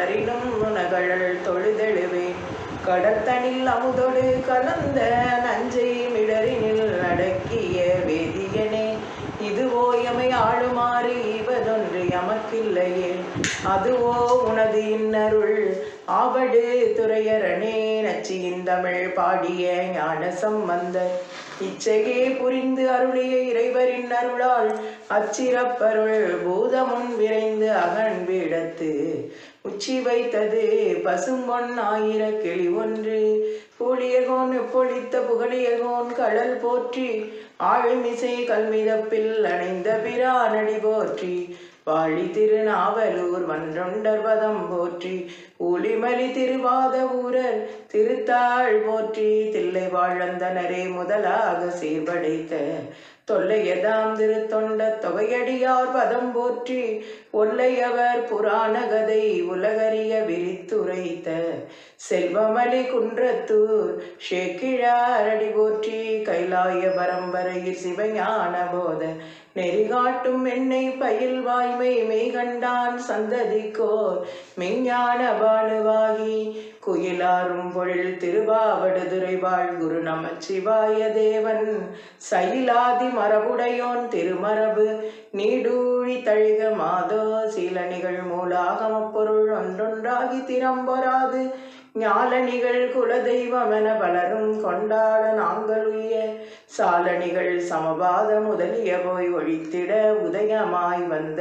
மலரினும் நுணகழல் தொழுதெழுவேன் கடத்தனில் அமுதொடு கலந்த நஞ்சை மிடரினில் அடக்கிய வேதியனே இதுவோ எமை ஆளுமாறு இவதொன்று எமக்கில்லையே அதுவோ உனது இன்னருள் ஆவடு துறையரணே நச்சியின் தமிழ் பாடிய ஞான சம்பந்தர் இச்சையே புரிந்து அருளிய இறைவரின் அருளால் அச்சிறப்பருள் பூதமுன் விரைந்து அகன்பிடத்து உச்சி வைத்தது பசும்பொன் ஆயிர கிளி ஒன்று பூழியகோன் பொழித்த புகழியகோன் கடல் போற்றி ஆழிமிசை கல்மிதப்பில் அணைந்த பிரானடி போற்றி வாழி திருநாவலூர் மன்றொண்டர் பதம் போற்றி ஊழிமலி திருவாத ஊரர் திருத்தாள் போற்றி தில்லை வாழந்தனரே முதலாக சீர்படைத்த தொல்லையதாம் திருத்தொண்ட தொகையடியார் பதம் போற்றி ஒல்லையவர் புராண கதை உலகறிய விரித்துரைத்த செல்வமலி குன்றத்தூர் ஷேக்கிழாரடி போற்றி கைலாய பரம்பரையில் சிவஞான போத நெறிகாட்டும் என்னை பயில் வாய்மை மெய்கண்டான் சந்ததிக்கோர் மெஞ்ஞான பானுவாகி குயிலாரும் பொழில் திருவாவடுதுறை வாழ் குரு நமச்சிவாய தேவன் சயிலாதி மரபுடையோன் திருமரபு நீடூழி தழிக மாதோ சீலணிகள் மூலாகமப் பொருள் ஒன்றொன்றாகி திறம்பொறாது ஞாலணிகள் குலதெய்வமென பலரும் கொண்டாட நாங்கள் உய்ய சாலணிகள் சமபாத முதலிய போய் ஒழித்திட உதயமாய் வந்த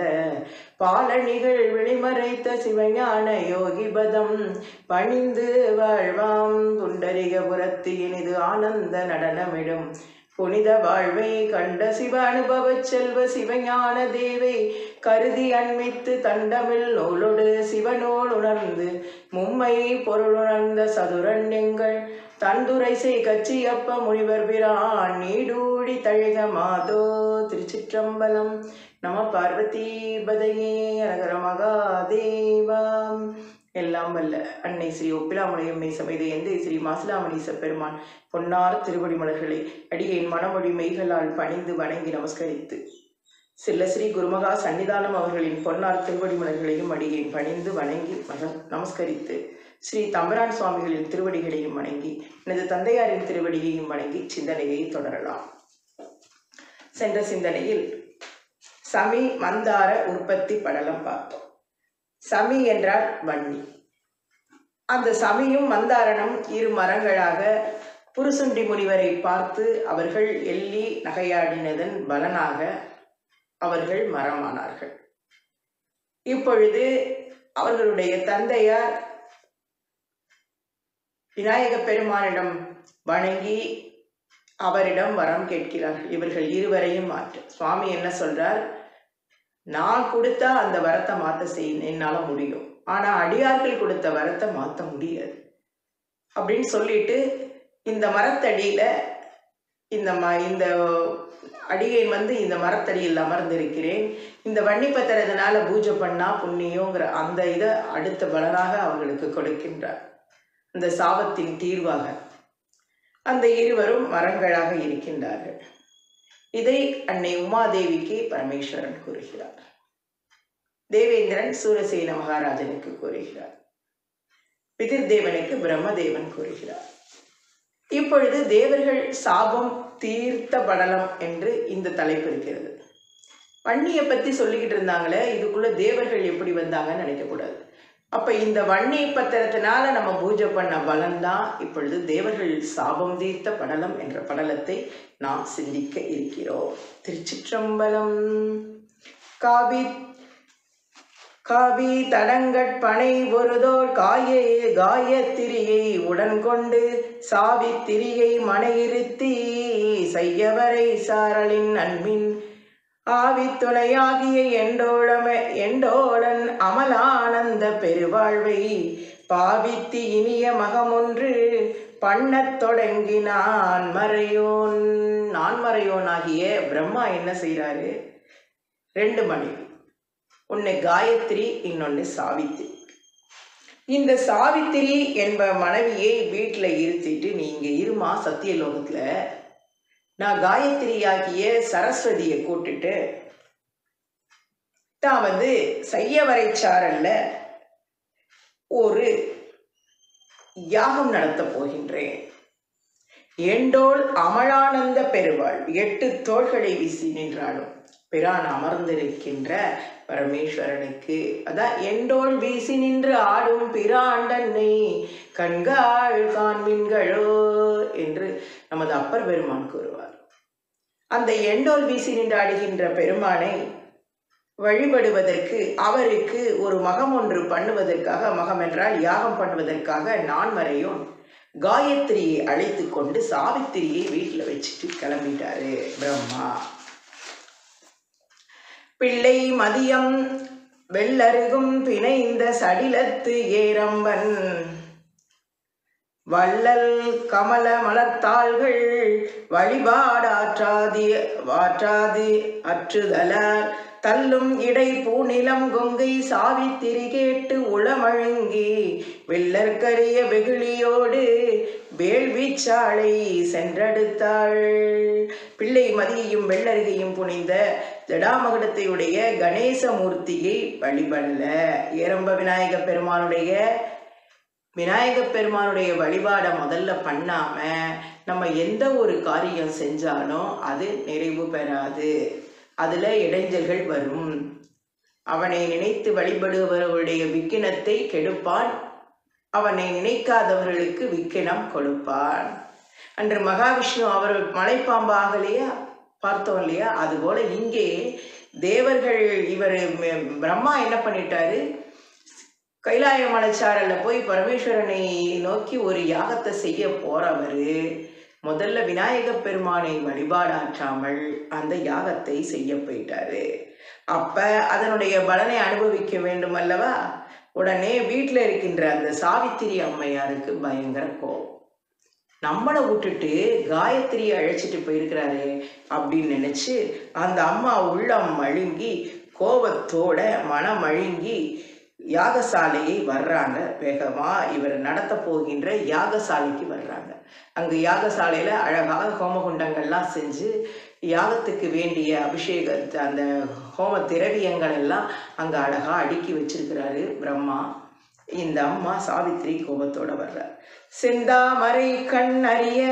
பாலணிகள் வெளிமறைத்த சிவஞான யோகிபதம் பணிந்து வாழ்வாம் புண்டரிகபுரத்து இனிது ஆனந்த நடனமிடும் புனித வாழ்வை கண்ட சிவ அனுபவ செல்வ சிவஞான தேவை கருதி அண்மித்து தண்டமிழ் நூலொடு சிவனோல் உணர்ந்து மும்மை பொருளுணர்ந்த சதுரன் எங்கள் தந்துரை செய் கச்சியப்ப முனிவர் பிரான் நீடூழி தழிக மாதோ திருச்சிற்றம்பலம் நம பார்வதி பதையே அரகர மகாதேவாம் எல்லாம் வல்ல அன்னை ஸ்ரீ ஒப்பிலாமுனையம்மை சமைத எந்தை ஸ்ரீ மாசிலாமணீச பெருமான் பொன்னார் திருவடி மலர்களை அடியேன் மனமொழி மெய்களால் பணிந்து வணங்கி நமஸ்கரித்து சில்ல ஸ்ரீ குருமகா சன்னிதானம் அவர்களின் பொன்னார் திருவடி மலர்களையும் அடியேன் பணிந்து வணங்கி மக- நமஸ்கரித்து ஸ்ரீ தம்பரான் சுவாமிகளின் திருவடிகளையும் வணங்கி எனது தந்தையாரின் திருவடியையும் வணங்கி சிந்தனையை தொடரலாம் சென்ற சிந்தனையில் சமி மந்தார உற்பத்தி படலம் பார்த்தோம் சமி என்றால் வன்னி அந்த சமியும் மந்தாரனும் இரு மரங்களாக புருசுண்டி முனிவரை பார்த்து அவர்கள் எள்ளி நகையாடினதன் பலனாக அவர்கள் மரமானார்கள் இப்பொழுது அவர்களுடைய தந்தையார் விநாயக பெருமானிடம் வணங்கி அவரிடம் வரம் கேட்கிறார்கள் இவர்கள் இருவரையும் மாற்ற சுவாமி என்ன சொல்றார் நான் கொடுத்தா அந்த வரத்தை மாற்ற செய் என்னால முடியும் ஆனா அடியார்கள் கொடுத்த வரத்தை மாற்ற முடியாது அப்படின்னு சொல்லிட்டு இந்த மரத்தடியில இந்த ம இந்த அடியேன் வந்து இந்த மரத்தடியில் அமர்ந்திருக்கிறேன் இந்த வன்னி பத்திரத்தினால பூஜை பண்ணா புண்ணியங்கிற அந்த இதை அடுத்த பலனாக அவர்களுக்கு கொடுக்கின்றார் அந்த சாபத்தின் தீர்வாக அந்த இருவரும் மரங்களாக இருக்கின்றார்கள் இதை அன்னை உமாதேவிக்கு பரமேஸ்வரன் கூறுகிறார் தேவேந்திரன் சூரசேன மகாராஜனுக்கு கூறுகிறார் பிதிர்தேவனுக்கு பிரம்மதேவன் கூறுகிறார் இப்பொழுது தேவர்கள் சாபம் தீர்த்த படலம் என்று இந்த தலைப்பு இருக்கிறது வன்னியை பத்தி சொல்லிக்கிட்டு இருந்தாங்களே இதுக்குள்ள தேவர்கள் எப்படி வந்தாங்கன்னு நினைக்கக்கூடாது அப்ப இந்த வன்னி பத்திரத்தினால நம்ம பூஜை பண்ண பலன்தான் இப்பொழுது தேவர்கள் சாபம் தீர்த்த படலம் என்ற படலத்தை நாம் சிந்திக்க இருக்கிறோம் திருச்சிற்றம்பலம் காவி காவி தடங்கட்பனை ஒருதோர் காயே காயத்திரியை உடன் கொண்டு சாவித்திரியை மனையிருத்தி செய்யவரை சாரலின் அன்பின் ஆவி துணையாகிய எண்டோழம எண்டோடன் அமலானந்த பெருவாழ்வை பாவித்து இனிய மகமொன்று பண்ணத் தொடங்கினான் மறையோன் நான் மறையோனாகிய பிரம்மா என்ன செய்றாரு ரெண்டு மனைவி ஒன்று காயத்ரி இன்னொன்று சாவித்திரி இந்த சாவித்திரி என்ப மனைவியை வீட்டில் இருத்திட்டு நீங்க இருமா சத்தியலோகத்தில் நான் காயத்ரியாகிய சரஸ்வதியை கூட்டிட்டு நான் வந்து செய்யவரை சாரல்ல ஒரு யாகம் நடத்தப் போகின்றேன் எண்டோள் அமலானந்த பெருவாள் எட்டு தோள்களை வீசி நின்றாலும் பிரான் அமர்ந்திருக்கின்ற பரமேஸ்வரனுக்கு அதான் எண்டோள் வீசி நின்று ஆடும் பிராண்டன்னை கண்காள் காண்மின்களோ என்று நமது அப்பர் பெருமான் கூறுவார் அந்த எண்டோல் வீசி நின்று ஆடுகின்ற பெருமானை வழிபடுவதற்கு அவருக்கு ஒரு மகம் ஒன்று பண்ணுவதற்காக மகம் என்றால் யாகம் பண்ணுவதற்காக நான்மறையும் காயத்ரியை அழைத்து கொண்டு சாவித்திரியை வீட்டில் வச்சுட்டு கிளம்பிட்டாரு பிரம்மா பிள்ளை மதியம் வெள்ளருகும் பிணைந்த சடிலத்து ஏரம்பன் வள்ளல் கமல மலர்த்தாள்கள் வழிபாடாற்றாதி வாற்றாது அற்றுதலார் தள்ளும் இடை பூநிலம் கொங்கை சாவித்திரி கேட்டு உளமழுங்கி வெள்ளற்கரிய வெகுளியோடு வேள்விச்சாலை சென்றெடுத்தாள் பிள்ளை மதியையும் வெள்ளருகையும் புனிந்த ஜடாமகுடத்தையுடைய கணேசமூர்த்தியை வழிபடல ஏரம்ப விநாயக பெருமானுடைய விநாயக பெருமானுடைய வழிபாடை முதல்ல பண்ணாம நம்ம எந்த ஒரு காரியம் செஞ்சாலும் அது நிறைவு பெறாது அதுல இடைஞ்சல்கள் வரும் அவனை நினைத்து வழிபடுபவர்களுடைய விக்கினத்தை கெடுப்பான் அவனை நினைக்காதவர்களுக்கு விக்கினம் கொடுப்பான் அன்று மகாவிஷ்ணு அவர் மலைப்பாம்பாகலையா பார்த்தோம் இல்லையா அதுபோல இங்கே தேவர்கள் இவர் பிரம்மா என்ன பண்ணிட்டாரு கைலாய மலைச்சாரல்ல போய் பரமேஸ்வரனை நோக்கி ஒரு யாகத்தை செய்ய போறவர் முதல்ல விநாயக பெருமானை வழிபாடாற்றாமல் அந்த யாகத்தை செய்ய போயிட்டாரு அப்ப அதனுடைய பலனை அனுபவிக்க வேண்டும் அல்லவா உடனே வீட்டில் இருக்கின்ற அந்த சாவித்திரி அம்மையாருக்கு பயங்கர கோபம் நம்மளை விட்டுட்டு காயத்ரியை அழைச்சிட்டு போயிருக்கிறாரு அப்படின்னு நினைச்சு அந்த அம்மா உள்ளம் மழுங்கி கோபத்தோட மனம் மழுங்கி யாகசாலையை வர்றாங்க வேகமா இவர் நடத்த போகின்ற யாகசாலைக்கு வர்றாங்க அங்கு யாகசாலையில அழகாக ஹோமகுண்டங்கள்லாம் செஞ்சு யாகத்துக்கு வேண்டிய அபிஷேக அந்த ஹோம திரவியங்கள் எல்லாம் அங்க அழகா அடுக்கி வச்சிருக்கிறாரு பிரம்மா இந்த அம்மா சாவித்திரி கோபத்தோட வர்றார் செந்தாமரை கண் அறிய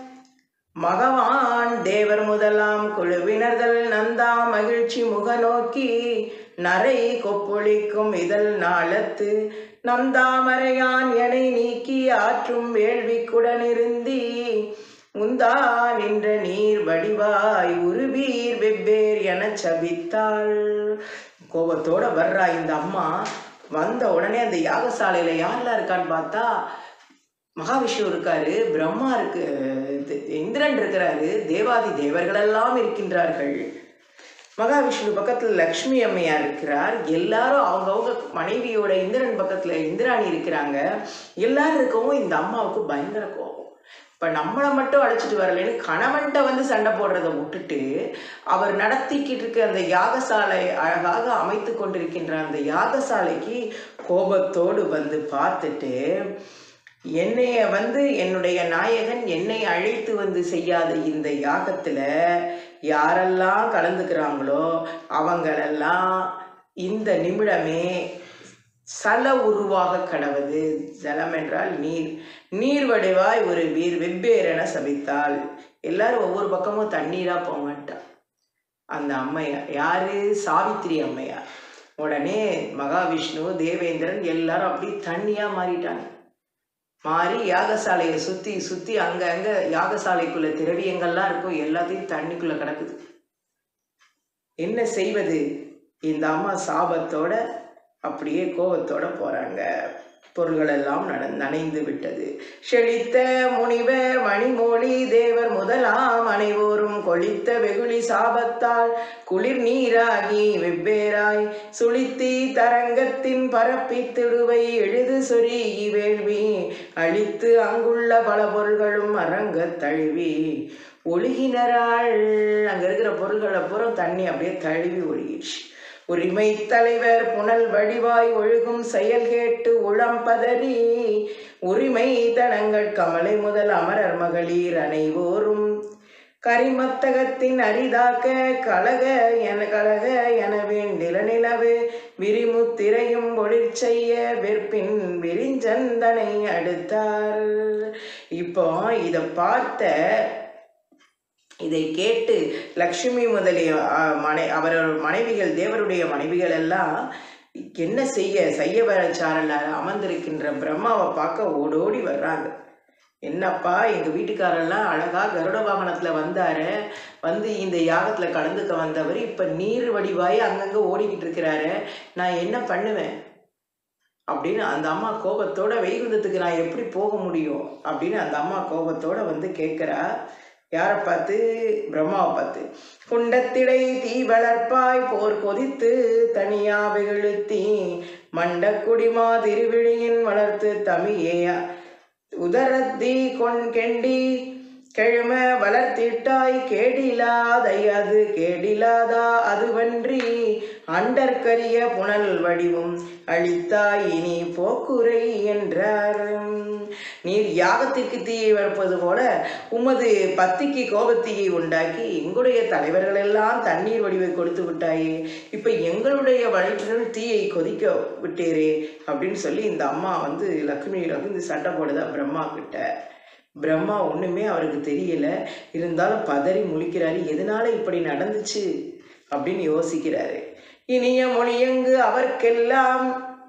மகவான் தேவர் முதலாம் குழுவினர்கள் நந்தா மகிழ்ச்சி முகநோக்கி நரை கொப்பொழிக்கும் இதழ் நாளத்து நந்தாமரையான் எனை நீக்கி ஆற்றும் வேள்விக்குடனிருந்தி உந்தா நின்ற நீர் வடிவாய் உருவீர் வெவ்வேர் எனச் சபித்தாள் கோபத்தோட வர்றா இந்த அம்மா வந்த உடனே அந்த யாகசாலையில யாரெல்லாம் இருக்கான்னு பார்த்தா மகாவிஷ்ணு இருக்காரு பிரம்மா இருக்கு இது- இந்திரன் இருக்கிறாரு தேவாதி தேவர்களெல்லாம் இருக்கின்றார்கள் மகாவிஷ்ணு பக்கத்துல லக்ஷ்மி அம்மையார் இருக்கிறார் எல்லாரும் அவங்கவங்க மனைவியோட இந்திரன் பக்கத்துல இந்திராணி இருக்கிறாங்க எல்லாரும் இருக்கவும் இந்த அம்மாவுக்கு பயங்கர கோபம் இப்ப நம்மளை மட்டும் அழைச்சிட்டு வரலைன்னு கணவன்கிட்ட வந்து சண்டை போடுறதை விட்டுட்டு அவர் நடத்திக்கிட்டு இருக்க அந்த யாகசாலை அழகாக அமைத்து கொண்டிருக்கின்ற அந்த யாகசாலைக்கு கோபத்தோடு வந்து பார்த்துட்டு என்னைய வந்து என்னுடைய நாயகன் என்னை அழைத்து வந்து செய்யாத இந்த யாகத்துல யாரெல்லாம் கலந்துக்கிறாங்களோ அவங்களெல்லாம் இந்த நிமிடமே சல உருவாக கடவது ஜலம் என்றால் நீர் நீர் வடிவாய் ஒரு வீர் வெவ்வேறென சபித்தாள் எல்லாரும் ஒவ்வொரு பக்கமும் தண்ணீரா போக மாட்டா அந்த அம்மையார் யாரு சாவித்திரி அம்மையார் உடனே மகாவிஷ்ணு தேவேந்திரன் எல்லாரும் அப்படி தண்ணியா மாறிட்டாங்க மாறி யாகசாலையை சுத்தி சுத்தி அங்க அங்க யாகசாலைக்குள்ள திரவியங்கள்லாம் இருக்கும் எல்லாத்தையும் தண்ணிக்குள்ள கிடக்குது என்ன செய்வது இந்த அம்மா சாபத்தோட அப்படியே கோபத்தோட போறாங்க பொருள்கள் எல்லாம் நட நனைந்து விட்டது செழித்த முனிவர் மணிமொழி தேவர் முதலாம் அனைவோரும் கொளித்த வெகுளி சாபத்தால் குளிர் நீராகி வெவ்வேறாய் சுழித்தி தரங்கத்தின் பரப்பி திடுவை எழுது சொருகி வேள்வி அழித்து அங்குள்ள பல பொருள்களும் அரங்கத் தழுவி ஒழுகினராள் அங்க இருக்கிற பொருள்களை பூரா தண்ணி அப்படியே தழுவி ஒழுகிடுச்சு உரிமை தலைவர் புனல் வடிவாய் ஒழுகும் செயல் கேட்டு உளம் பதறி உரிமை தனங்கள் கமலை முதல் அமரர் மகளிர் அனைவோரும் கரிமத்தகத்தின் அரிதாக்க கழக என கழக என வேண்டில நிலவு விரிமுத்திரையும் ஒளிர் செய்ய வெற்பின் விரிஞ்சந்தனை அடுத்தார் இப்போ இதை பார்த்த இதை கேட்டு லக்ஷ்மி முதலிய அஹ், மனை அவரோட மனைவிகள் தேவருடைய மனைவிகள் எல்லாம் என்ன செய்ய சையவரச்சாரல அமர்ந்திருக்கின்ற பிரம்மாவை பார்க்க ஓடோடி வர்றாங்க என்னப்பா எங்க வீட்டுக்காரெல்லாம் அழகா கருட வாகனத்துல வந்தாரு வந்து இந்த யாகத்துல கலந்துக்க வந்தவர் இப்ப நீர் வடிவாய் அங்கங்க ஓடிக்கிட்டு இருக்கிறாரு நான் என்ன பண்ணுவேன் அப்படின்னு அந்த அம்மா கோபத்தோட வைகுந்தத்துக்கு நான் எப்படி போக முடியும் அப்படின்னு அந்த அம்மா கோபத்தோட வந்து கேட்குறா யாரை பார்த்து பிரம்மாவை பார்த்து குண்டத்திடை தீ வளர்ப்பாய் போர் கொதித்து தனியா வெகுழுத்தி மண்டக்குடிமா திருவிழியின் வளர்த்து தமியேயா உதரத்தி கொன் கெண்டி கெழும வளர்த்திட்டாய் கேடிலாதை அது கேடிலாதா அதுவன்றி அண்டற்கரிய புனல் வடிவும் அளித்தாய் இனி போக்குரை என்றார் நீர் யாகத்திற்கு தீயை வளர்ப்பது போல உமது பத்திக்கு கோபத்தீயை உண்டாக்கி எங்களுடைய தலைவர்கள் எல்லாம் தண்ணீர் வடிவை கொடுத்து விட்டாயே இப்ப எங்களுடைய வயிற்றினுள் தீயை கொதிக்க விட்டீரே அப்படின்னு சொல்லி இந்த அம்மா வந்து லக்ஷ்மியில வந்து சண்டை போடுதா பிரம்மா கிட்ட பிரம்மா ஒண்ணுமே அவருக்கு தெரியல இருந்தாலும் பதறி முழிக்கிறாரு எதனால இப்படி நடந்துச்சு அப்படின்னு யோசிக்கிறாரு இனிய மொழியங்கு அவர்க்கெல்லாம்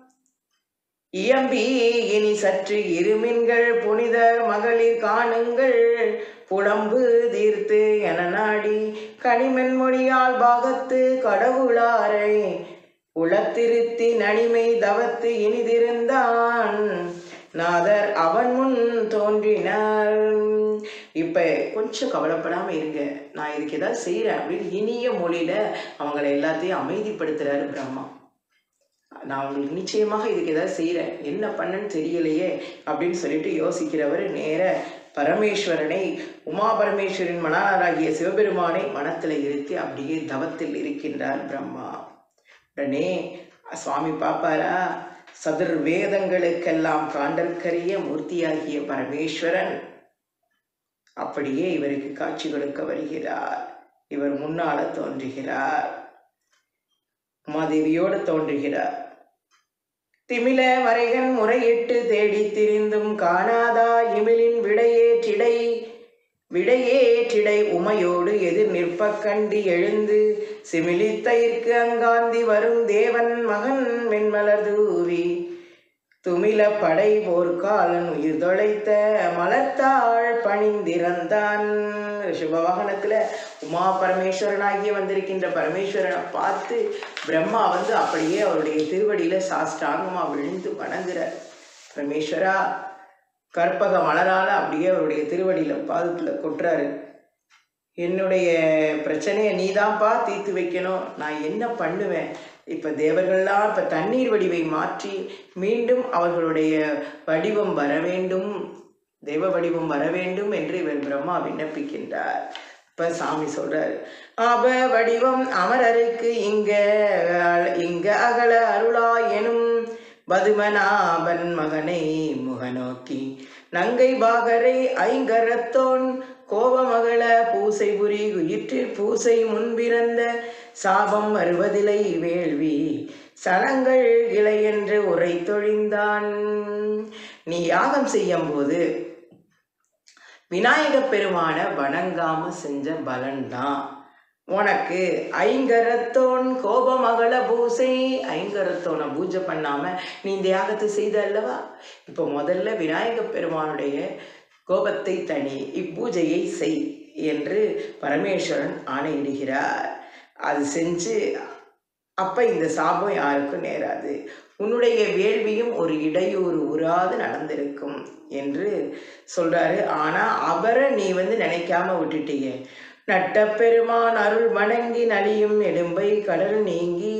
இயம்பி இனி சற்று இருமின்கள் புனிதர் மகளிர் காணுங்கள் புலம்பு தீர்த்து என நாடி கனிமென் மொழியால் பாகத்து கடவுளாரை உளத்திருத்தி நனிமை தவத்து இனிதிருந்தான் நாதர் அவன் முன் தோன்றினார் இப்ப கொஞ்சம் கவலைப்படாம இருங்க நான் இதுக்கு ஏதாவது செய்யறேன் அப்படின்னு இனிய மொழியில அவங்கள எல்லாத்தையும் அமைதிப்படுத்துறாரு பிரம்மா நான் உங்களுக்கு நிச்சயமாக இதுக்கு ஏதாவது செய்கிறேன் என்ன பண்ணன்னு தெரியலையே அப்படின்னு சொல்லிட்டு யோசிக்கிறவர் நேர பரமேஸ்வரனை உமா பரமேஸ்வரின் மணாளராகிய சிவபெருமானை மனத்தில் இருத்தி அப்படியே தவத்தில் இருக்கின்றார் பிரம்மா உடனே சுவாமி பாப்பாரா சதுர் வேதங்களுக்கெல்லாம் காண்டற்கரிய மூர்த்தியாகிய பரமேஸ்வரன் அப்படியே இவருக்கு காட்சி கொடுக்க வருகிறார் இவர் முன்னால தோன்றுகிறார் உமாதேவியோடு தோன்றுகிறார் திமில வரைகன் முறையிட்டு தேடித் திரிந்தும் காணாதா இமிலின் விடையேற்றிடை விடையேற்றிடை உமையோடு எதிர் நிற்பக் கண்டு எழுந்து சிமிலித்தயிர்க்கு அங்காந்தி வரும் தேவன் மகன் மென்மலர் தூவி துமில படை போர்க்காலன் உயிர் தொலைத்த மலர்த்தாள் பணிந்திறந்தான் சுபவாகனத்துல உமா பரமேஸ்வரனாகிய வந்திருக்கின்ற பரமேஸ்வரனை பார்த்து பிரம்மா வந்து அப்படியே அவருடைய திருவடியில சாஷ்டாங்கமா விழுந்து வணங்குறார் பரமேஸ்வரா கற்பக மலரால அப்படியே அவருடைய திருவடியில பாதத்துல கொட்டுறாரு என்னுடைய பிரச்சனையை நீதான்ப்பா தீர்த்து வைக்கணும் நான் என்ன பண்ணுவேன் இப்போ தேவர்கள்லாம் இப்போ தண்ணீர் வடிவை மாற்றி மீண்டும் அவர்களுடைய வடிவம் வர வேண்டும் தெய்வ வடிவம் வர வேண்டும் என்று இவர் பிரம்மா விண்ணப்பிக்கின்றார் இப்ப சாமி சொல்றாரு அப வடிவம் அமரருக்கு இங்க இங்க அகல அருளா எனும் பதுமநாபன் மகனை முகநோக்கி நங்கை பாகரை ஐங்கரத்தோன் கோபமகள பூசை புரி உயிற்றில் பூசை முன்பிறந்த சாபம் வருவதிலை வேள்வி சனங்கள் இலை என்று உரைத்தொழிந்தான் நீ யாகம் செய்யும் போது விநாயகப் பெருமான வணங்காம செஞ்ச பலன்தான் உனக்கு ஐங்கரத்தோன் கோபமகள பூசை ஐங்கரத்தோனை பூஜை பண்ணாம நீ இந்த யாகத்தை செய்த அல்லவா இப்போ முதல்ல விநாயகப் பெருமானுடைய கோபத்தை தனி இப்பூஜையை செய் என்று பரமேஸ்வரன் ஆணையிடுகிறார் அது செஞ்சு அப்ப இந்த சாபம் யாருக்கும் நேராது உன்னுடைய வேள்வியும் ஒரு இடையூறு உறாது நடந்திருக்கும் என்று சொல்றாரு ஆனா அவரை நீ வந்து நினைக்காம விட்டுட்டீங்க நட்ட பெருமான் அருள் வணங்கி நலியும் எலும்பை கடல் நீங்கி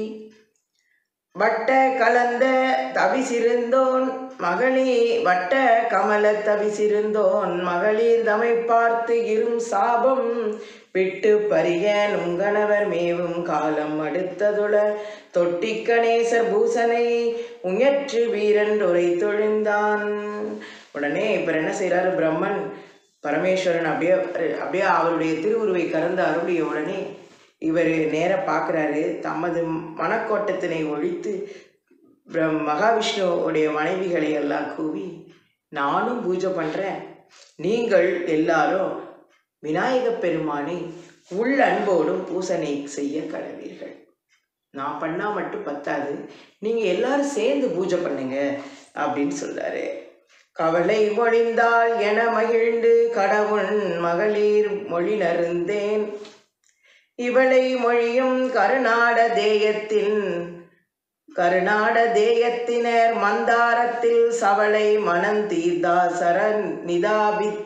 வட்ட கலந்த தவிசிருந்தோன் மகளி வட்ட கமல தவிசிருந்தோன் மகளிர் தமை பார்த்து இரும் சாபம் விட்டு பறிய நுங்கணவர் மேவும் காலம் அடுத்ததுள தொட்டி கணேசர் பூசனை உயற்று வீரன் உரை தொழிந்தான் உடனே இப்ப என்ன செய்யறாரு பிரம்மன் பரமேஸ்வரன் அப்படியே அப்படியே அவருடைய திருவுருவை கறந்து அருளிய உடனே இவர் நேர பார்க்குறாரு தமது மனக்கோட்டத்தினை ஒழித்து பிரம் மகாவிஷ்ணுவுடைய மனைவிகளை எல்லாம் கூவி நானும் பூஜை பண்ணுறேன் நீங்கள் எல்லாரும் விநாயகப் பெருமானை உள் அன்போடும் பூசனை செய்ய கடவீர்கள் நான் பண்ணா மட்டும் பத்தாது நீங்கள் எல்லாரும் சேர்ந்து பூஜை பண்ணுங்க அப்படின்னு சொல்றாரு கவலை மொழிந்தாள் என மகிழ்ந்து கடவுள் மகளிர் மொழி நருந்தேன் இவளை மொழியும் கருநாட தேயத்தின் கருநாட தேயத்தினர் மந்தாரத்தில் சவளை மணந்தீர்தாசர நிதாபித்த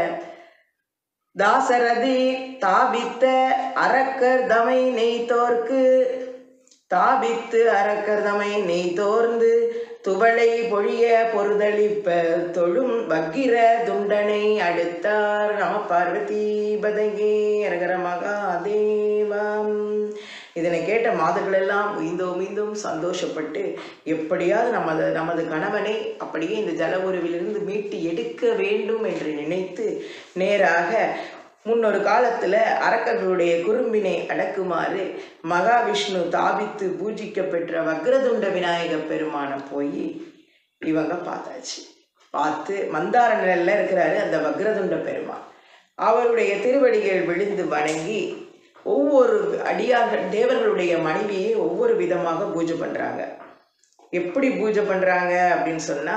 தாசரதி தாபித்த அரக்கர் தமை நெய்தோர்க்கு தாபித்து அரக்கர் தமை நெய்தோர்ந்து துவளை பொழிய பொருதளிப்ப தொழும் வக்கிர துண்டனை அடுத்தார் நம பார்வதி பதங்கே அரகர மகாதேவம் இதனை கேட்ட மாதர்கள் எல்லாம் மீண்டும் மீண்டும் சந்தோஷப்பட்டு எப்படியாவது நமது நமது கணவனை அப்படியே இந்த ஜலவுருவிலிருந்து மீட்டு எடுக்க வேண்டும் என்று நினைத்து நேராக முன்னொரு காலத்தில் அரக்கர்களுடைய குறும்பினை அடக்குமாறு மகாவிஷ்ணு தாபித்து பூஜிக்க பெற்ற வக்ரதுண்ட விநாயக பெருமானை போய் இவங்க பார்த்தாச்சு பார்த்து மந்தார நிழல்ல இருக்கிறாரு அந்த வக்ரதுண்ட பெருமான் அவருடைய திருவடிகள் விழுந்து வணங்கி ஒவ்வொரு அடியார்கள் தேவர்களுடைய மனைவியை ஒவ்வொரு விதமாக பூஜை பண்றாங்க எப்படி பூஜை பண்றாங்க அப்படின்னு சொன்னா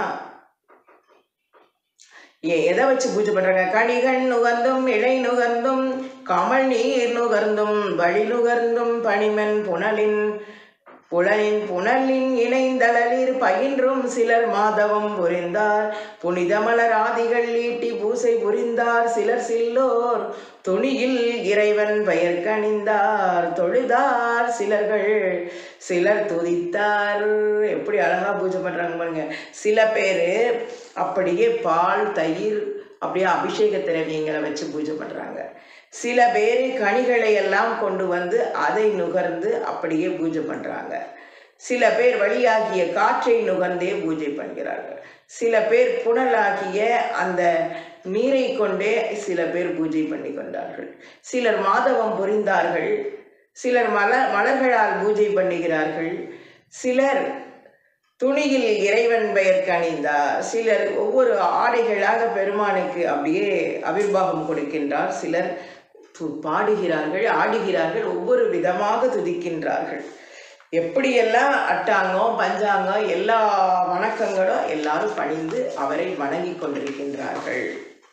எ- எதை வச்சு பூஜை பண்றாங்க கனிகள் நுகர்ந்தும் இலை நுகர்ந்தும் கமல் நீர் நுகர்ந்தும் வழி நுகர்ந்தும் பனிமன் புனலின் புலனின் புனலின் இணைந்தளலிர் பயின்றும் சிலர் மாதவம் புரிந்தார் புனித மலர் ஆதிகள் ஈட்டி பூசை புரிந்தார் சிலர் சில்லோர் துணியில் இறைவன் பெயர் கணிந்தார் தொழுதார் சிலர்கள் சிலர் துதித்தார் எப்படி அழகா பூஜை பண்றாங்க பாருங்க சில பேர் அப்படியே பால் தயிர் அப்படியே அபிஷேக திரவியங்களை வச்சு பூஜை பண்றாங்க சில பேர் கனிகளை எல்லாம் கொண்டு வந்து அதை நுகர்ந்து அப்படியே பூஜை பண்றாங்க சில பேர் வழியாகிய காற்றை நுகர்ந்தே பூஜை பண்ணுகிறார்கள் சில பேர் புனலாகிய அந்த நீரை கொண்டே சில பேர் பூஜை பண்ணி கொண்டார்கள் சிலர் மாதவம் புரிந்தார்கள் சிலர் மலர் மலர்களால் பூஜை பண்ணுகிறார்கள் சிலர் துணியில் இறைவன் பெயர் கணிந்தார் சிலர் ஒவ்வொரு ஆடைகளாக பெருமானுக்கு அப்படியே அபிர்வாகம் கொடுக்கின்றார் சிலர் து- பாடுகிறார்கள் ஆடுகிறார்கள் ஒவ்வொரு விதமாக துதிக்கின்றார்கள் எப்படியெல்லாம் அட்டாங்கம் பஞ்சாங்கம் எல்லா வணக்கங்களும் எல்லாரும் பணிந்து அவரை வணங்கிக் கொண்டிருக்கின்றார்கள்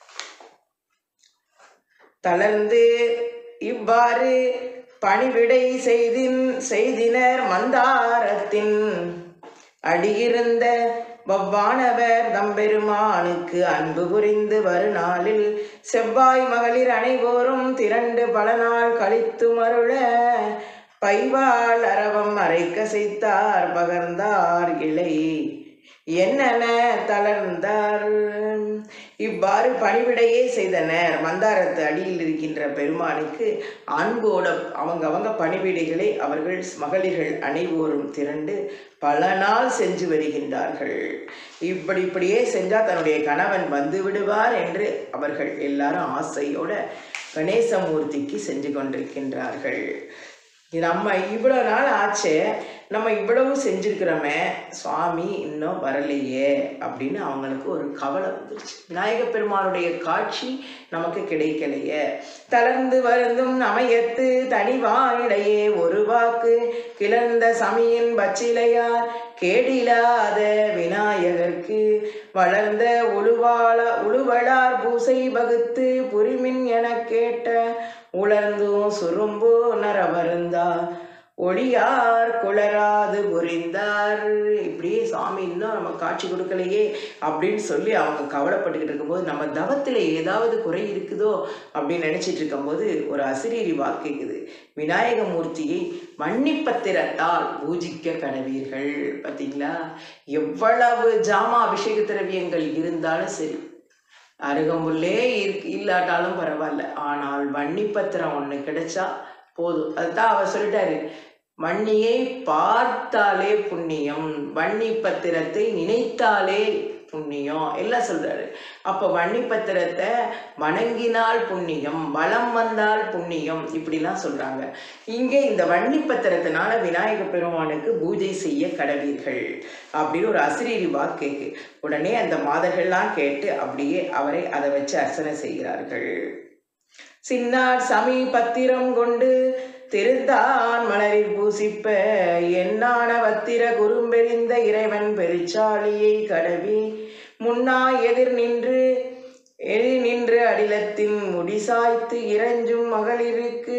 தளர்ந்து இவ்வாறு பணிவிடை செய்தின் செய்தினர் மந்தாரத்தின் அடியிருந்த வவ்வானவர் தம்பெருமானுக்கு அன்பு புரிந்து வருநாளில் செவ்வாய் மகளிர் அனைவோரும் திரண்டு பல நாள் கழித்து மருள பைவாள் அரவம் அரைக்க செய்தார் பகர்ந்தார் இலை என்னென்ன தளர்ந்தார் இவ்வாறு பணிவிடையே செய்தனர் மந்தாரத்து அடியில் இருக்கின்ற பெருமானுக்கு அன்போட அவங்க அவங்க பணிவிடைகளை அவர்கள் மகளிர்கள் அனைவோரும் திரண்டு பல நாள் செஞ்சு வருகின்றார்கள் இப்படி இப்படியே செஞ்சா தன்னுடைய கணவன் வந்து விடுவார் என்று அவர்கள் எல்லாரும் ஆசையோட கணேசமூர்த்திக்கு செஞ்சு கொண்டிருக்கின்றார்கள் நம்ம இவ்வளோ நாள் ஆச்சு நம்ம இவ்வளவு செஞ்சிருக்கிறோமே சுவாமி இன்னும் வரலையே அப்படின்னு அவங்களுக்கு ஒரு கவலை வந்துருச்சு விநாயகப் பெருமானுடைய காட்சி நமக்கு கிடைக்கலையே தளர்ந்து வருந்தும் நமையத்து தனிவானிடையே ஒரு வாக்கு கிளர்ந்த சமியின் பச்சிலையார் கேடிலாத விநாயகர்க்கு வளர்ந்த உழுவாள உழுவளார் பூசை வகுத்து புரிமின் எனக் கேட்ட உலர்ந்தும் சுரும்பு நரவருந்தா ஒளியார் குளராது புரிந்தார் இப்படியே சாமி இன்னும் நம்ம காட்சி கொடுக்கலையே அப்படின்னு சொல்லி அவங்க கவலைப்பட்டுக்கிட்டு இருக்கும்போது நம்ம தவத்தில் ஏதாவது குறை இருக்குதோ அப்படின்னு நினச்சிட்டு இருக்கும்போது ஒரு அசிரீரி வாக்கு இருக்குது விநாயகமூர்த்தியை மன்னிப்பத்திரத்தால் பூஜிக்க கனவீர்கள் பார்த்தீங்களா எவ்வளவு ஜாமா அபிஷேக திரவியங்கள் இருந்தாலும் சரி அருகம்புல்லே இருக்கு இல்லாட்டாலும் பரவாயில்ல ஆனால் வன்னிப்பத்திரம் ஒன்று கிடைச்சா போதும் அதுதான் அவர் சொல்லிட்டாரு வன்னியை பார்த்தாலே புண்ணியம் வன்னி பத்திரத்தை நினைத்தாலே புண்ணியம் எல்லாம் சொல்றாரு அப்போ வன்னி பத்திரத்தை வணங்கினால் புண்ணியம் வலம் வந்தால் புண்ணியம் இப்படிலாம் சொல்றாங்க இங்கே இந்த வன்னி பத்திரத்தினால விநாயக பெருமானுக்கு பூஜை செய்ய கடவீர்கள் அப்படின்னு ஒரு அசிரீரி வாக்கு கேக்கு உடனே அந்த மாதர்கள்லாம் கேட்டு அப்படியே அவரை அதை வச்சு அர்ச்சனை செய்கிறார்கள் சின்னார் சமி பத்திரம் கொண்டு திருந்தான் மலரில் பூசிப்ப என்னான வத்திர குறும்பெறிந்த இறைவன் பெருச்சாலியை கடவி முன்னா எதிர் நின்று எதிர் நின்று அடிலத்தின் முடிசாய்த்து இறைஞ்சும் மகளிருக்கு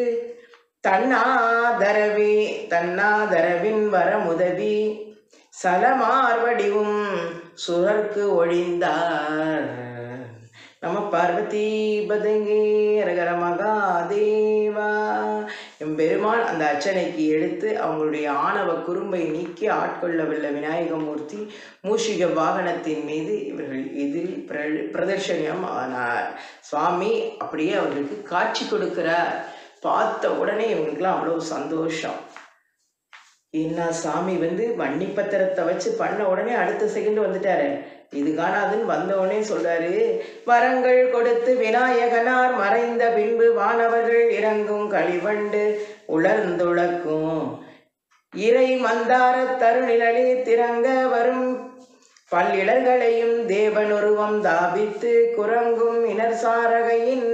தன்னாதரவே தன்னாதரவின் வரமுதவி சலமார்வடிவும் சுரர்க்கு ஒழிந்தார் நம பார்வதி பதங்கே ரகர மகாதேவா எம்பெருமான் அந்த அர்ச்சனைக்கு எடுத்து அவங்களுடைய ஆணவ குறும்பை நீக்கி ஆட்கொள்ளவில்லை விநாயகமூர்த்தி மூஷிக வாகனத்தின் மீது இவர்கள் எதில் பிர- பிரதர்ஷனியம் ஆனார் சுவாமி அப்படியே அவர்களுக்கு காட்சி கொடுக்கிறார் பார்த்த உடனே இவங்களுக்குலாம் அவ்வளோ சந்தோஷம் என்ன சாமி வந்து வன்னி பத்திரத்தை வச்சு பண்ண உடனே அடுத்த செகண்ட் வந்துட்டாரு இது காணாதுன்னு வந்த உடனே சொல்றாரு வரங்கள் கொடுத்து விநாயகனார் மறைந்த பின்பு வானவர்கள் இறங்கும் களிவண்டு உலர்ந்துளக்கும் இறை மந்தார தருநிழலே திறங்க வரும் பல்லிடர்களையும் தேவனுருவம் தாபித்து குரங்கும் இனர் சாரகையின்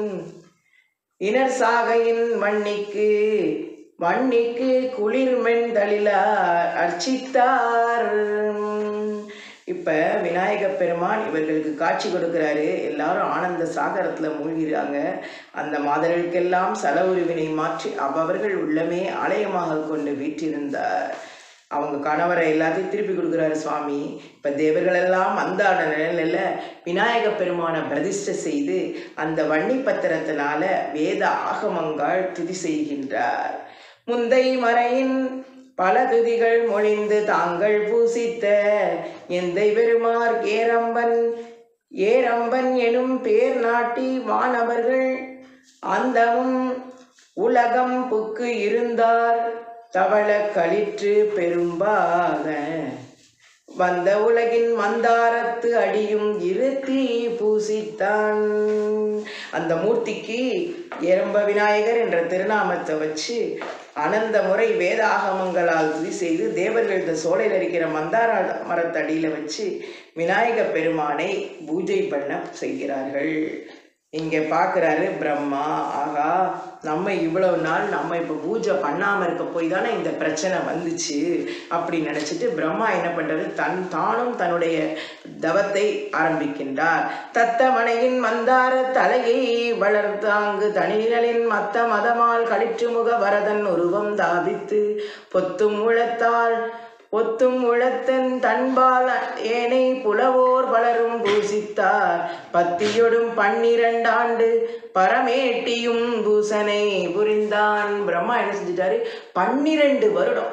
இனர் சாகையின் வன்னிக்கு வன்னிக்கு குளிர்மென் தளிலார் அர்ச்சித்தார் இப்ப விநாயக பெருமான் இவர்களுக்கு காட்சி கொடுக்கிறாரு எல்லாரும் ஆனந்த சாகரத்துல மூழ்கிறாங்க அந்த மாதர்களுக்கெல்லாம் சலவுருவினை மாற்றி அவர்கள் உள்ளமே ஆலயமாக கொண்டு வீற்றிருந்தார் அவங்க கணவரை எல்லாத்தையும் திருப்பி கொடுக்குறாரு சுவாமி இப்போ தேவர்களெல்லாம் வந்தாட நிலையில விநாயக பெருமானை பிரதிஷ்டை செய்து அந்த வன்னி பத்திரத்தினால வேத ஆகமங்கள் துதி செய்கின்றார் முந்தை மறையின் பல துதிகள் மொழிந்து தாங்கள் பூசித்த எந்தை பெருமார் ஏரம்பன் ஏரம்பன் எனும் பேர் நாட்டி வானவர்கள் அந்தமும் உலகம் புக்கு இருந்தார் தவள களிற்று பெரும்பாக வந்த உலகின் மந்தாரத்து அடியும் இருத்தி பூசித்தான் அந்த மூர்த்திக்கு எறும்ப விநாயகர் என்ற திருநாமத்தை வச்சு அனந்த முறை வேதாகமங்களால் துதி செய்து தேவர்கள் இந்த சோலையில் இருக்கிற மந்தார மரத்தடியில் வச்சு விநாயக பெருமானை பூஜை பண்ண செய்கிறார்கள் இங்கே பார்க்குறாரு பிரம்மா ஆகா நம்ம இவ்வளவு நாள் நம்ம இப்போ பூஜை பண்ணாமல் இருக்க போய் தானே இந்த பிரச்சனை வந்துச்சு அப்படி நினச்சிட்டு பிரம்மா என்ன பண்ணுறாரு தன் தானும் தன்னுடைய தவத்தை ஆரம்பிக்கின்றார் தத்த மனையின் மந்தார தலையை வளர்த்தாங்கு தனிநிழலின் மத்த மதமால் களிற்று முக வரதன் உருவம் தாபித்து பொத்தும் உழத்தால் ஒத்தும் உழத்தன் தன்பால் ஏனை புலவோர் பலரும் பூசித்தார் பத்தியொடும் பன்னிரண்டாண்டு பரமேட்டியும் பூசனை புரிந்தான் பிரம்மா என்ன செஞ்சிட்டாரு பன்னிரண்டு வருடம்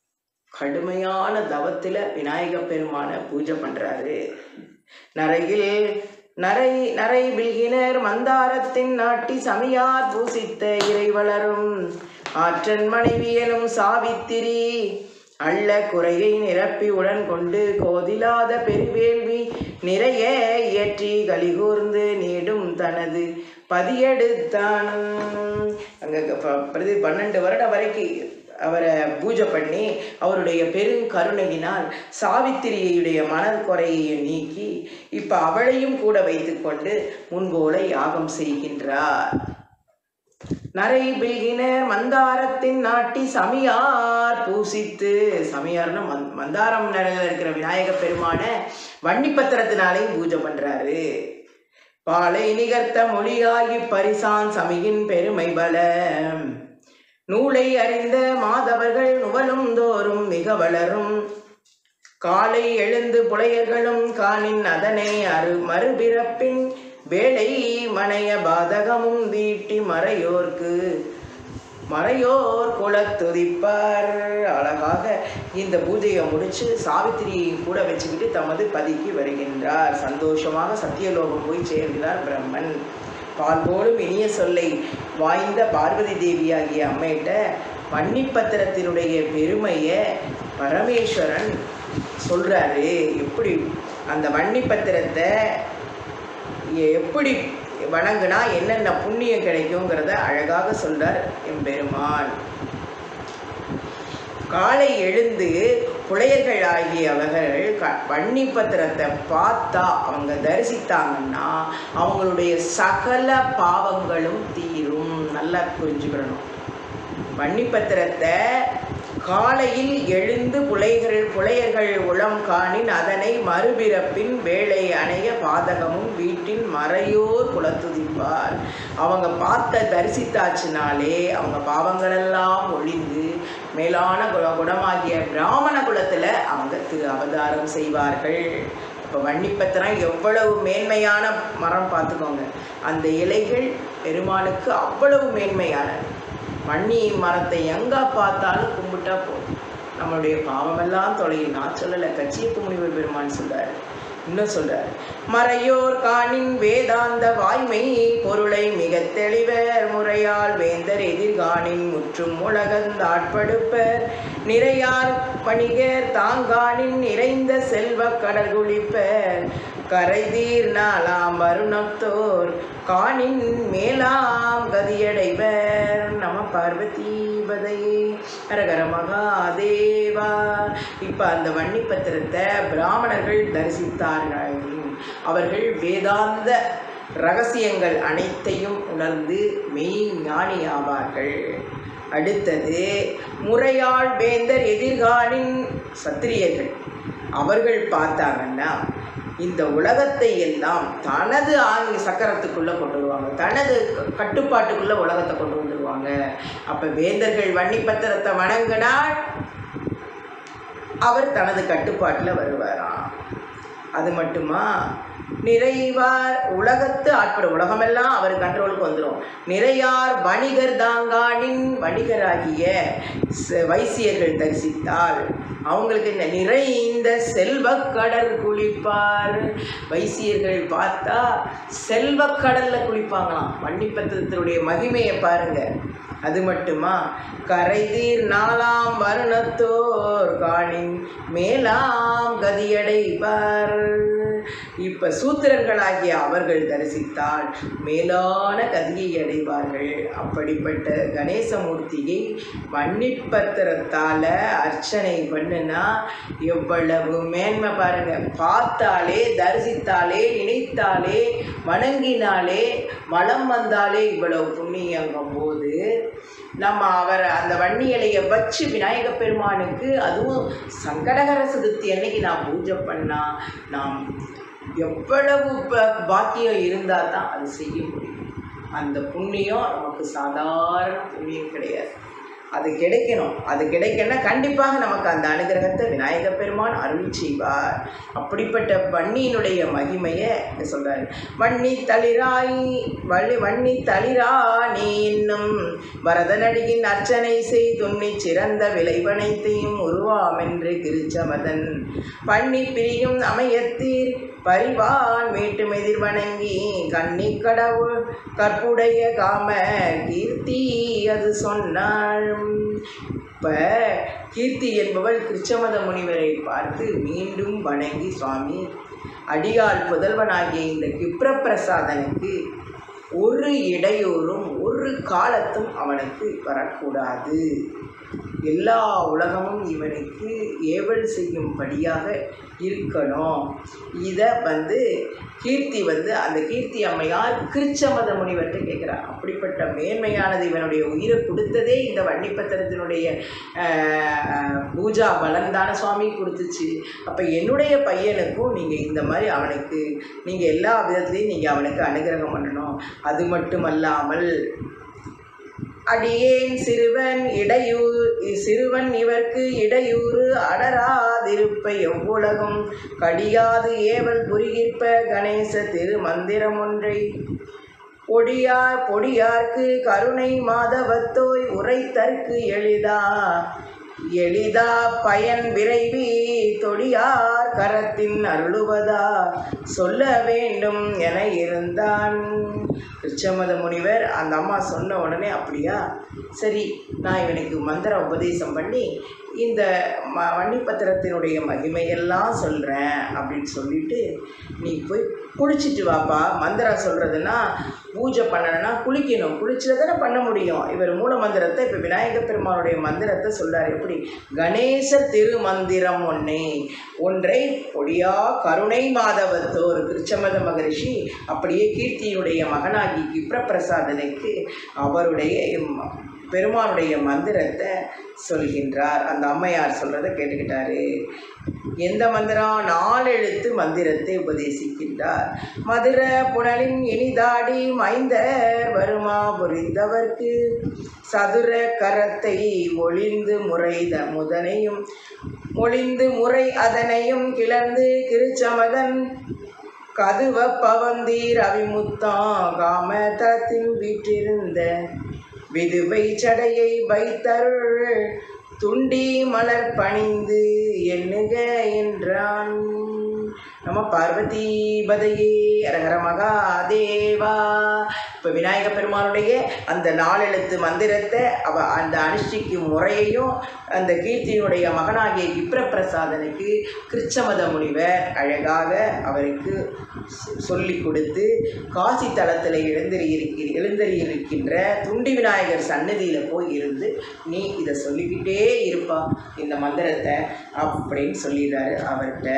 கடுமையான தவத்துல விநாயக பெருமான பூஜை பண்றாரு நரையில் நரை நரை பில்கினர் மந்தாரத்தின் நாட்டி சமியார் பூசித்த இறை வளரும் ஆற்றன் மனைவியனும் சாவித்திரி அள்ள குறையை நிரப்பி உடன் கொண்டு கோதிலாத பெருவேள்வி நிறைய இயற்றி கலிகூர்ந்து நீடும் தனது பதியெடுத்தான் அங்கே பிரதி பன்னெண்டு வருடம் வரைக்கும் அவரை பூஜை பண்ணி அவருடைய பெருங்கருணையினால் சாவித்திரியுடைய மனக்குறையை நீக்கி இப்போ அவளையும் கூட வைத்துக்கொண்டு முன்போல யாகம் செய்கின்றார் நரை பில்கினர் மந்தாரத்தின் நாட்டி சமியார் பூசித்து சமியார்னா மந் மந்தாரம் நிலையில இருக்கிற விநாயக பெருமான வன்னிப்பத்திரத்தினாலையும் பூஜை பண்றாரு பாலை நிகர்த்த மொழியாகி பரிசான் சமியின் பெருமை பல நூலை அறிந்த மாதவர்கள் நுவலும் தோறும் மிக வளரும் காலை எழுந்து புலையர்களும் காணின் அதனை அரு மறுபிறப்பின் வேலை மனைய பாதகமும் வீட்டி மறையோர்க்கு மறையோர் குலத்துதிப்பார் அழகாக இந்த பூஜையை முடிச்சு சாவித்திரியை கூட வச்சுக்கிட்டு தமது பதிக்கு வருகின்றார் சந்தோஷமாக சத்தியலோகம் போய் சேர்கிறார் பிரம்மன் பால் போலும் இனிய சொல்லை வாய்ந்த பார்வதி தேவியாகிய அம்மையிட்ட வன்னிப்பத்திரத்தினுடைய பெருமையை பரமேஸ்வரன் சொல்றாரு எப்படி அந்த வன்னிப்பத்திரத்தை எப்படி வணங்குனா என்னென்ன புண்ணியம் கிடைக்குங்கிறத அழகாக சொல்றார் எம்பெருமான் காலை எழுந்து புலையர்கள் ஆகிய அவர்கள் க வன்னிப்பத்திரத்தை பார்த்தா அவங்க தரிசித்தாங்கன்னா அவங்களுடைய சகல பாவங்களும் தீரும் நல்லா புரிஞ்சுக்கிடணும் வன்னிப்பத்திரத்தை காலையில் எழுந்து புலைகள் புலையர்கள் உளம் காணின் அதனை மறுபிறப்பின் வேலை அணைய பாதகமும் வீட்டின் மறையோர் குலத்துதிப்பார் அவங்க பார்த்த தரிசித்தாச்சுனாலே அவங்க பாவங்களெல்லாம் ஒழிந்து மேலான குல குணமாகிய பிராமண குலத்தில் அவங்க திரு அவதாரம் செய்வார்கள் இப்போ வன்னிப்பத்திரம் எவ்வளவு மேன்மையான மரம் பார்த்துக்கோங்க அந்த இலைகள் பெருமானுக்கு அவ்வளவு மேன்மையானது வன்னி மரத்தை எங்கே பார்த்தாலும் கும்பிட்டா போதும் நம்மளுடைய பாவமெல்லாம் தொலையும் நான் சொல்லலை கச்சியப்பு முனிவர் பெருமான் சொல்றாரு இன்னும் சொல்றாரு மறையோர் காணின் வேதாந்த வாய்மை பொருளை மிக தெளிவர் முறையால் வேந்தர் எதிர்காணின் முற்றும் உலகந்தாட்படுப்பர் நிறையார் பணிகர் தாங்கானின் நிறைந்த செல்வ கடற்குளிப்பர் கரைதீர் நாளாம் வருணத்தோர் காணின் மேலாம் கதியடைவர் நம பார்வதி பதையே ஹரஹர மகாதேவா இப்போ அந்த வன்னிப்பத்திரத்தை பிராமணர்கள் தரிசித்தார்கள் அவர்கள் வேதாந்த ரகசியங்கள் அனைத்தையும் உணர்ந்து மெய் ஞானி ஆவார்கள் அடுத்தது முறையாள் வேந்தர் எதிர்காலின் சத்திரியர்கள் அவர்கள் பார்த்தாங்கன்னா இந்த உலகத்தை எல்லாம் தனது ஆங்கி சக்கரத்துக்குள்ளே கொண்டு வருவாங்க தனது க- கட்டுப்பாட்டுக்குள்ள உலகத்தை கொண்டு வந்துடுவாங்க அப்போ வேந்தர்கள் வன்னிப்பத்திரத்தை வணங்கினால் அவர் தனது கட்டுப்பாட்டில் வருவாராம் அது மட்டுமா நிறைவார் உலகத்து ஆட்பட உலகமெல்லாம் அவர் கண்ட்ரோலுக்கு வந்துடும் நிறையார் வணிகர் தாங்கானின் வணிகராகிய ச- வைசியர்கள் தரிசித்தால் அவங்களுக்கு இந்த நிறைந்த செல்வக்கடல் குளிப்பார் வைசியர்கள் பார்த்தா செல்வக்கடல்ல குளிப்பாங்களாம் வன்னிப்பத்திரத்தினுடைய மகிமையை பாருங்க அது மட்டுமா கரைதீர் நாலாம் வருணத்தோர் காணின் மேலாம் கதியடைவார் இப்ப சூத்திரர்களாகிய அவர்கள் தரிசித்தால் மேலான கதியை அடைவார்கள் அப்படிப்பட்ட கணேசமூர்த்தியை வன்னிப்பத்திரத்தால அர்ச்சனை பண்ணுனா எவ்வளவு மேன்மை பாருங்க பார்த்தாலே தரிசித்தாலே நினைத்தாலே வணங்கினாலே மலம் வந்தாலே இவ்வளவு புண்ணியங்கும் போது நம்ம அவர் அந்த வன்னி இலையை வச்சு விநாயக பெருமானுக்கு அதுவும் சங்கடகர சதுர்த்தி அன்னைக்கு நான் பூஜை பண்ணா நாம் எவ்வளவு ப- பாக்கியம் இருந்தால் தான் அது செய்ய முடியும் அந்த புண்ணியம் நமக்கு சாதாரண புண்ணியம் கிடையாது அது கிடைக்கணும் அது கிடைக்கணும்னா கண்டிப்பாக நமக்கு அந்த அனுகிரகத்தை விநாயக பெருமான் அருள் செய்வார் அப்படிப்பட்ட வன்னியினுடைய மகிமையை இங்க சொல்றாரு வன்னி தளிராய் வள்ளி வன்னி தளிரா நீ இன்னும் வரதனடியின் அர்ச்சனை செய் துண்ணி சிறந்த விளைவனைத்தையும் உருவாமென்று கிருச்சமதன் பண்ணி பிரியும் அமையத்தீர் பரிவான் மீட்டும் எதிர் வணங்கி கன்னி கடவுள் கற்புடைய காம கீர்த்தி அது சொன்னாள் இப்போ கீர்த்தி என்பவள் கிருச்சமத முனிவரை பார்த்து மீண்டும் வணங்கி சுவாமி அடியாள் புதல்வனாகிய இந்த கிப்ரப்பிரசாதனுக்கு ஒரு இடையூறும் ஒரு காலத்தும் அவனுக்கு வரக்கூடாது எல்லா உலகமும் இவனுக்கு ஏவல் செய்யும்படியாக இருக்கணும் இதை வந்து கீர்த்தி வந்து அந்த கீர்த்தி அம்மையார் கிருச்சமத முனிவர்கிட்ட கேட்குறார் அப்படிப்பட்ட மேன்மையானது இவனுடைய உயிரை கொடுத்ததே இந்த வன்னிப்பத்திரத்தினுடைய ஆஹ், பூஜா பலன் தானே சுவாமி கொடுத்துச்சு அப்போ என்னுடைய பையனுக்கும் நீங்கள் இந்த மாதிரி அவனுக்கு நீங்கள் எல்லா விதத்துலேயும் நீங்கள் அவனுக்கு அனுகிரகம் பண்ணணும் அது மட்டுமல்லாமல் அடியேன் சிறுவன் இடையூறு சிறுவன் இவர்க்கு இடையூறு அடராதிருப்ப எவ்வுலகும் கடியாது ஏவல் புரிகிற்ப கணேச திருமந்திரம் ஒன்றை பொடியார் பொடியார்க்கு கருணை மாதவத்தோய் உரைத்தற்கு எளிதா எளிதா பயன் விரைவி தொழியார் கரத்தின் அருளுவதா சொல்ல வேண்டும் என இருந்தான் ரிச்சமத முனிவர் அந்த அம்மா சொன்ன உடனே அப்படியா சரி நான் இவனுக்கு மந்திர உபதேசம் பண்ணி இந்த ம வன்னிப்பத்திரத்தினுடைய மகிமையெல்லாம் சொல்கிறேன் அப்படின்னு சொல்லிட்டு நீ போய் குளிச்சுட்டு வாப்பா மந்திரம் சொல்கிறதுனா பூஜை பண்ணணும்னா குளிக்கணும் குளிச்சுட்டு தானே பண்ண முடியும் இவர் மூல மந்திரத்தை இப்போ விநாயகர் பெருமானுடைய மந்திரத்தை சொல்றார் எப்படி கணேச திருமந்திரம் ஒன்னே ஒன்றை பொடியா கருணை மாதவத்தோர் திருச்சமத மகரிஷி அப்படியே கீர்த்தியுடைய மகனாகி கிப்ரபிரசாதனுக்கு அவருடைய இம் பெருமானுடைய மந்திரத்தை சொல்கின்றார் அந்த அம்மையார் சொல்கிறத கேட்டுக்கிட்டாரு எந்த மந்திரம் நாலெழுத்து மந்திரத்தை உபதேசிக்கின்றார் மதுர புனலின் இனிதாடி மைந்தர் வருமா புரிந்தவர்க்கு சதுர கரத்தை ஒளிந்து முறைத முதனையும் ஒளிந்து முறை அதனையும் கிளர்ந்து கிருச்சமதன் கதுவ பவந்தீர் அவிமுத்தா காம தளத்தின் வீற்றிருந்த விதுவை சடையை வைத்தருள் துண்டி மலர் பணிந்து எண்ணுக என்றான் நம்ம பார்வதி பதையே அரகர மகாதேவா இப்போ விநாயக பெருமானுடைய அந்த நாலெழுத்து மந்திரத்தை அவ அந்த அனுஷ்டிக்கும் முறையையும் அந்த கீர்த்தியினுடைய மகனாகிய கிப்ரபிரசாதனுக்கு கிருச்சமத முனிவர் அழகாக அவருக்கு சொல்லி கொடுத்து காசி தலத்தில் எழுந்தறியிருக்கிற எழுந்தறியிருக்கின்ற துண்டி விநாயகர் சன்னதியில் போய் இருந்து நீ இதை சொல்லிக்கிட்டே இருப்பா இந்த மந்திரத்தை அப்படின்னு சொல்லிடுறாரு அவர்கிட்ட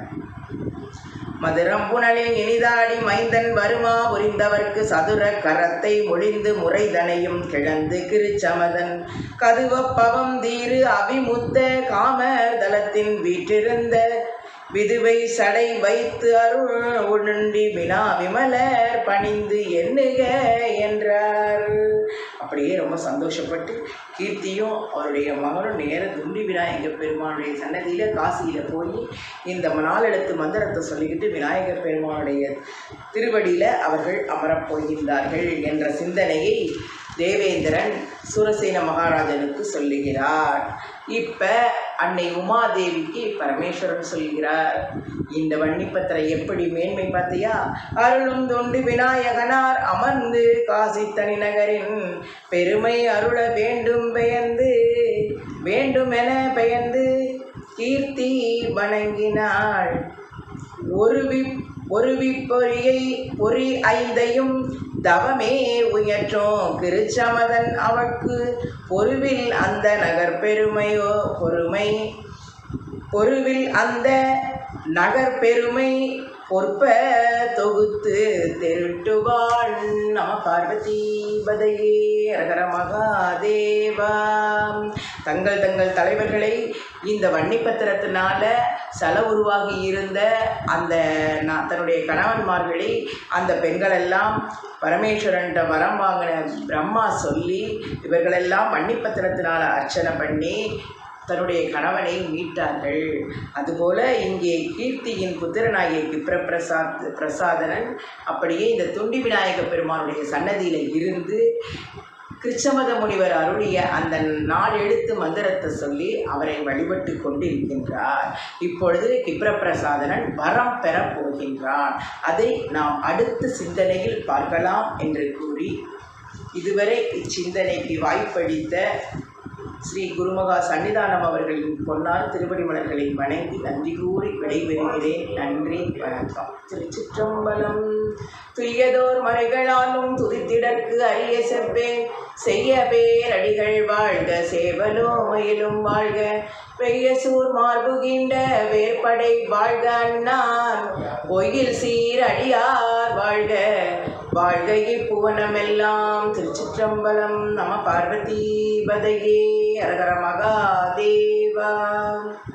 மதுரம் புனலில் இனிதாடி மைந்தன் வருமா புரிந்தவர்க்கு சதுர கரத்தை மொழிந்து முறைதனையும் கிழந்து கிருச்சமதன் கதுவ பவம் தீரு அபிமுத்த காம தலத்தின் வீற்றிருந்த விதுவை சடை வைத்து அருள் உண்டி வினா விமலர் பணிந்து எண்ணுக என்றார் அப்படியே ரொம்ப சந்தோஷப்பட்டு கீர்த்தியும் அவருடைய மகனும் நேர துண்டி விநாயகர் பெருமானுடைய சன்னதியில் காசியில் போய் இந்த நாலெழுத்து மந்திரத்தை சொல்லிக்கிட்டு விநாயகர் பெருமானுடைய திருவடியில் அவர்கள் அமரப் போகின்றார்கள் என்ற சிந்தனையை தேவேந்திரன் சூரசேன மகாராஜனுக்கு சொல்லுகிறார் இப்ப அன்னை உமாதேவிக்கு பரமேஸ்வரன் சொல்கிறார் இந்த வன்னிப்பத்திரை எப்படி மேன்மை பார்த்தியா அருளும் தொண்டு விநாயகனார் அமர்ந்து காசி தனிநகரின் பெருமை அருள வேண்டும் பெயர்ந்து வேண்டுமென பெயர்ந்து கீர்த்தி வணங்கினாள் ஒருவி ஒருவி பொறியை பொறி ஐந்தையும் தவமே உயற்றும் கிருச்சமதன் அவற்கு பொருவில் அந்த நகர் பெருமையோ பொறுமை பொருவில் அந்த நகர் பெருமை பொற்ப தொகுத்து தெருட்டுவாள் நம பார்வதி பதையே ரகர மகாதேவா தங்கள் தங்கள் தலைவர்களை இந்த வன்னிப்பத்திரத்தினால சல உருவாகி இருந்த அந்த நா- தன்னுடைய கணவன்மார்களை அந்த பெண்களெல்லாம் பரமேஸ்வரன்ட்ட வரம் வாங்கின பிரம்மா சொல்லி இவர்களெல்லாம் வன்னிப்பத்திரத்தினால அர்ச்சனை பண்ணி தன்னுடைய கணவனை மீட்டார்கள் அதுபோல இங்கே கீர்த்தியின் புத்திரனாகிய கிப்ரபிரசாத் பிரசாதனன் அப்படியே இந்த துண்டி விநாயக பெருமானுடைய சன்னதியில் இருந்து கிருச்சமத முனிவர் அருளிய அந்த நாலு எழுத்து மந்திரத்தை சொல்லி அவரை வழிபட்டு கொண்டிருக்கின்றார் இப்பொழுது கிப்ரபிரசாதனன் வரம் பெறப் போகின்றான் அதை நாம் அடுத்த சிந்தனையில் பார்க்கலாம் என்று கூறி இதுவரை இச்சிந்தனைக்கு வாய்ப்பளித்த ஸ்ரீ குருமகா சன்னிதானம் அவர்களின் பொன்னார் திருவடி மலர்களை வணங்கி நன்றி கூறி விடைபெறுகிறேன் நன்றி வணக்கம் திருச்சிற்றம்பலம் துய்யதோர் மறைகளாலும் துதித்திடற்கு அரிய செவ்வே செய்ய பேரடிகள் வாழ்க சேவலோ மயிலும் வாழ்க பெய்ய சூர் மார்புகின்ற வேற்படை வாழ்க அண்ணார் பொய்யில் சீரடியார் வாழ்க வாழ்க இப்புவனமெல்லாம் திருச்சிற்றம்பலம் நம பார்வதி பதையே அரகர மகாதேவா